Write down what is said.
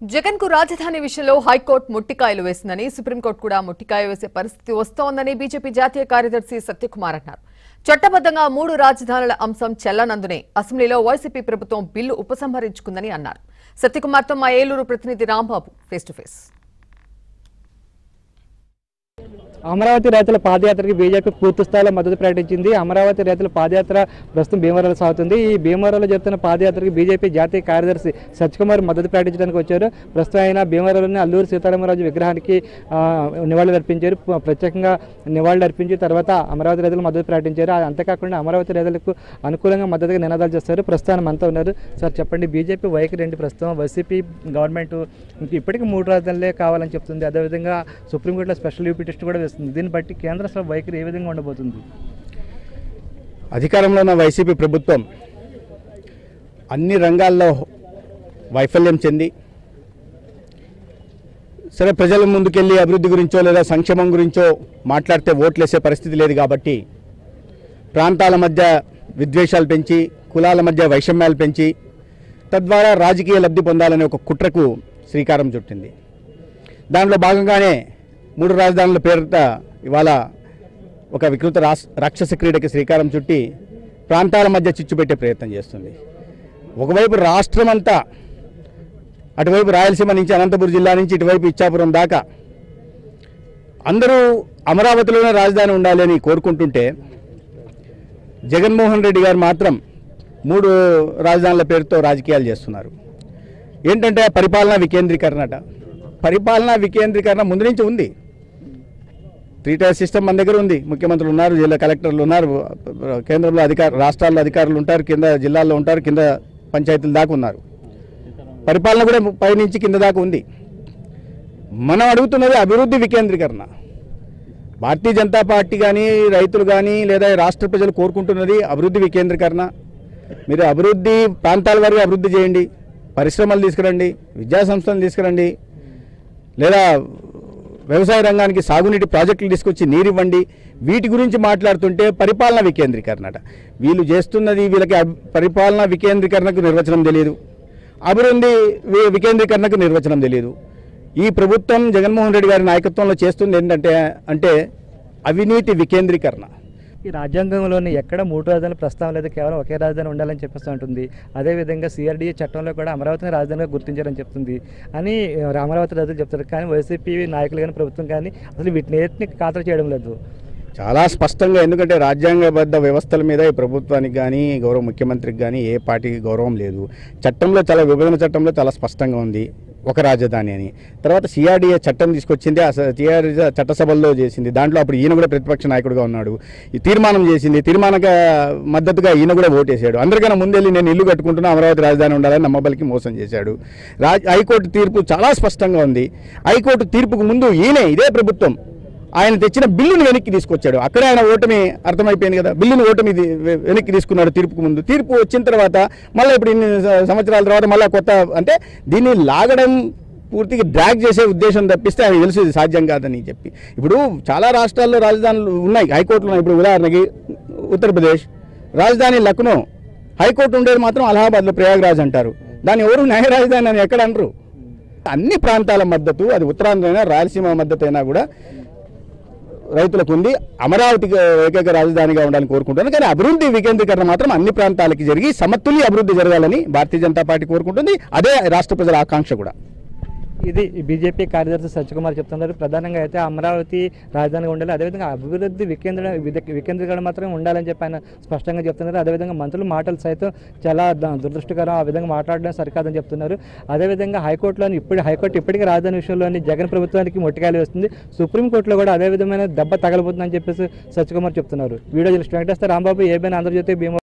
జగన్ కు రాజధాని విషయంలో హైకోర్టు ముట్టికాయలు వేసిందని సుప్రీంకోర్టు కూడా ముట్టికాయ వేసే పరిస్థితి వస్తోందని బీజేపీ జాతీయ కార్యదర్శి సత్యకుమార్ అన్నారు చట్టబద్ధంగా మూడు రాజధానుల అంశం చెల్లనందునే అసెంబ్లీలో వైసీపీ ప్రభుత్వం బిల్లు ఉపసంహరించుకుందని అన్నారు సత్యకుమార్తో మా ఏలూరు ప్రతినిధి Rambabu face to face Amaravati రైతుల పాదయాత్రకి బీజేపీ పూర్తి స్థాయిలో మద్దతు ప్రకటించింది అమరావతి రైతుల పాదయాత్ర ప్రస్తుతం భీమవరంలో సాగుతుంది ఈ భీమవరంలో జరుగుతున్న పాదయాత్రకి బీజేపీ జాతీయ కార్యదర్శి సత్యకుమార్ మద్దతు ప్రకటించడానికి వచ్చారు ప్రస్తుతం ఆయన భీమవరంలోని అల్లూరు సీతారామరాజు విగ్రహానికి ఆ, నివాళులు అర్పించారు ప్ర- ప్రత్యేకంగా నివాళులు అర్పించి తర్వాత అమరావతి రైతులు మద్దతు ప్రకటించారు ఆ- అంతేకాకుండా అమరావతి రైతులకు అనుకూలంగా మద్దతుగా నినాదాలు చేస్తారు ప్రస్తుతం మనతో ఉన్నారు సార్ చెప్పండి బీజేపీ వైఖరి ఏంటి ప్రస్తుతం వైసీపీ గవర్నమెంట్ ఇంక ఇప్పటికీ మూడు రాజధానులే కావాలని చెప్తుంది అదేవిధంగా సుప్రీంకోర్టులో స్పెషల్ యూపీ టెస్ట్ కూడా వేస్తుంది దీన్ని బట్టి కేంద్ర అసలు వైఖరి ఏ విధంగా ఉండబోతుంది అధికారంలో ఉన్న వైసీపీ ప్రభుత్వం అన్ని రంగాల్లో వైఫల్యం చెంది సరే ప్రజల ముందుకెళ్ళి అభివృద్ధి గురించో లేదా సంక్షేమం గురించో మాట్లాడితే ఓట్లేసే పరిస్థితి లేదు కాబట్టి ప్రాంతాల మధ్య విద్వేషాలు పెంచి కులాల మధ్య వైషమ్యాలు పెంచి తద్వారా రాజకీయ లబ్ధి పొందాలనే ఒక కుట్రకు శ్రీకారం చుట్టింది దాంట్లో భాగంగానే మూడు రాజధానుల పేరిట ఇవాళ ఒక వికృత రాస్ రాక్షస క్రీడకి శ్రీకారం చుట్టి ప్రాంతాల మధ్య చిచ్చు పెట్టే ప్రయత్నం చేస్తుంది ఒకవైపు రాష్ట్రం అంతా అటువైపు రాయలసీమ నుంచి అనంతపురం జిల్లా నుంచి ఇటువైపు ఇచ్చాపురం దాకా అందరూ అమరావతిలోనే రాజధాని ఉండాలి అని కోరుకుంటుంటే జగన్మోహన్ రెడ్డి గారు మాత్రం మూడు రాజధానుల పేరుతో రాజకీయాలు చేస్తున్నారు ఏంటంటే పరిపాలనా వికేంద్రీకరణట పరిపాలనా వికేంద్రీకరణ ముందు నుంచి ఉంది త్రీ టైర్ సిస్టమ్ మన దగ్గర ఉంది ముఖ్యమంత్రులు ఉన్నారు జిల్లా కలెక్టర్లు ఉన్నారు కేంద్రంలో అధికార రాష్ట్రాల్లో అధికారులు ఉంటారు కింద జిల్లాల్లో ఉంటారు కింద పంచాయతీల దాకా ఉన్నారు పరిపాలన కూడా పైనుంచి కింద దాకా ఉంది మనం అడుగుతున్నది అభివృద్ధి వికేంద్రీకరణ భారతీయ జనతా పార్టీ కానీ రైతులు కానీ లేదా రాష్ట్ర ప్రజలు కోరుకుంటున్నది అభివృద్ధి వికేంద్రీకరణ మీరు అభివృద్ధి ప్రాంతాల వారికి అభివృద్ధి చేయండి పరిశ్రమలు తీసుకురండి విద్యా సంస్థలు తీసుకురండి లేదా వ్యవసాయ రంగానికి సాగునీటి ప్రాజెక్టులు తీసుకొచ్చి నీరు ఇవ్వండి వీటి గురించి మాట్లాడుతుంటే పరిపాలన వికేంద్రీకరణట వీళ్ళు చేస్తున్నది వీళ్ళకి అబ్- పరిపాలన వికేంద్రీకరణకు నిర్వచనం తెలియదు అభివృద్ధి వి- వికేంద్రీకరణకు నిర్వచనం తెలియదు ఈ ప్రభుత్వం జగన్మోహన్ రెడ్డి గారి నాయకత్వంలో చేస్తుంది ఏంటంటే అంటే అవినీతి వికేంద్రీకరణ ఈ రాజ్యాంగంలోని ఎక్కడ మూడు రాజధానుల ప్రస్తావన లేదు కేవలం ఒకే రాజధాని ఉండాలని చెప్పేస్తూ ఉంటుంది అదేవిధంగా సిఆర్డీఏ చట్టంలో కూడా అమరావతిని రాజధానిగా గుర్తించారని చెప్తుంది అని ఆ, అమరావతి రైతులు చెప్తారు కానీ వైసీపీ నాయకులు కానీ ప్రభుత్వం కానీ అసలు వీటిని ఏటిని ఖాతరు చేయడం లేదు చాలా స్పష్టంగా ఎందుకంటే రాజ్యాంగబద్ధ వ్యవస్థల మీద ఈ ప్రభుత్వానికి కానీ గౌరవ ముఖ్యమంత్రికి కానీ ఏ పార్టీకి గౌరవం లేదు చట్టంలో చాలా విభజన చట్టంలో చాలా స్పష్టంగా ఉంది ఒక రాజధాని అని తర్వాత సిఆర్డీఏ చట్టం తీసుకొచ్చింది ఆ సిఆర్డీఏ చట్టసభల్లో చేసింది దాంట్లో అప్పుడు ఈయన కూడా ప్రతిపక్ష నాయకుడిగా ఉన్నాడు ఈ తీర్మానం చేసింది తీర్మానక మద్దతుగా ఈయన కూడా ఓటేశాడు అందరికన్నా ముందెళ్ళి నేను ఇల్లు కట్టుకుంటున్నా అమరావతి రాజధాని ఉండాలని నమ్మబలికి మోసం చేశాడు రాజ్ హైకోర్టు తీర్పు చాలా స్పష్టంగా ఉంది హైకోర్టు తీర్పుకు ముందు ఈయనే ఇదే ప్రభుత్వం ఆయన తెచ్చిన బిల్లును వెనక్కి తీసుకొచ్చాడు అక్కడే ఆయన ఓటమి అర్థమైపోయింది కదా బిల్లును ఓటమి ది- వె- వెనక్కి తీసుకున్నాడు తీర్పుకు ముందు తీర్పు వచ్చిన తర్వాత మళ్ళీ ఇప్పుడు ఇన్ని స- సంవత్సరాల తర్వాత మళ్ళీ కొత్త అంటే దీన్ని లాగడం పూర్తిగా డ్రాగ్ చేసే ఉద్దేశం తప్పిస్తే ఆయన తెలుసు ఇది సాధ్యం కాదని చెప్పి ఇప్పుడు చాలా రాష్ట్రాల్లో రాజధానులు ఉన్నాయి హైకోర్టులు ఉన్నాయి ఇప్పుడు ఉదాహరణకి ఉత్తరప్రదేశ్ రాజధాని లక్నో హైకోర్టు ఉండేది మాత్రం అలహాబాద్లో ప్రయాగ్రాజ్ అంటారు దాన్ని ఎవరు న్యాయ రాజధాని అని ఎక్కడ అనరు అన్ని ప్రాంతాల మద్దతు అది ఉత్తరాంధ్ర అయినా రాయలసీమ మద్దతు అయినా కూడా రైతులకు ఉంది అమరావతికి ఏకైక రాజధానిగా ఉండాలని కోరుకుంటున్నాను కానీ అభివృద్ధి వికేంద్రీకరణ మాత్రం అన్ని ప్రాంతాలకి జరిగి సమతుల్య అభివృద్ధి జరగాలని భారతీయ జనతా పార్టీ కోరుకుంటుంది అదే రాష్ట్ర ప్రజల ఆకాంక్ష కూడా ఇది బీజేపీ కార్యదర్శి సత్యకుమార్ చెప్తున్నారు ప్రధానంగా అయితే అమరావతి రాజధానిగా ఉండాలి అదేవిధంగా అభివృద్ధి వికేంద్ర విద- వికేంద్రీకరణ మాత్రమే ఉండాలని చెప్పి ఆయన స్పష్టంగా చెప్తున్నారు అదేవిధంగా మంత్రుల మాటలు సైతం చాలా ద- దురదృష్టకరం ఆ విధంగా మాట్లాడడం సరికాదని చెప్తున్నారు అదేవిధంగా హైకోర్టులోని ఇప్పుడు హైకోర్టు ఇప్పటికీ రాజధాని విషయంలోని జగన్ ప్రభుత్వానికి మొట్టికాయలు వేస్తుంది సుప్రీంకోర్టులో కూడా అదే విధమైన దెబ్బ తగలబోతుందని చెప్పేసి సత్యకుమార్ చెప్తున్నారు వీడియో జర్నలిస్ట్ వెంకటేశ్వర రాంబాబు ఏబైనా ఆంధ్రజ్యోతి భీమ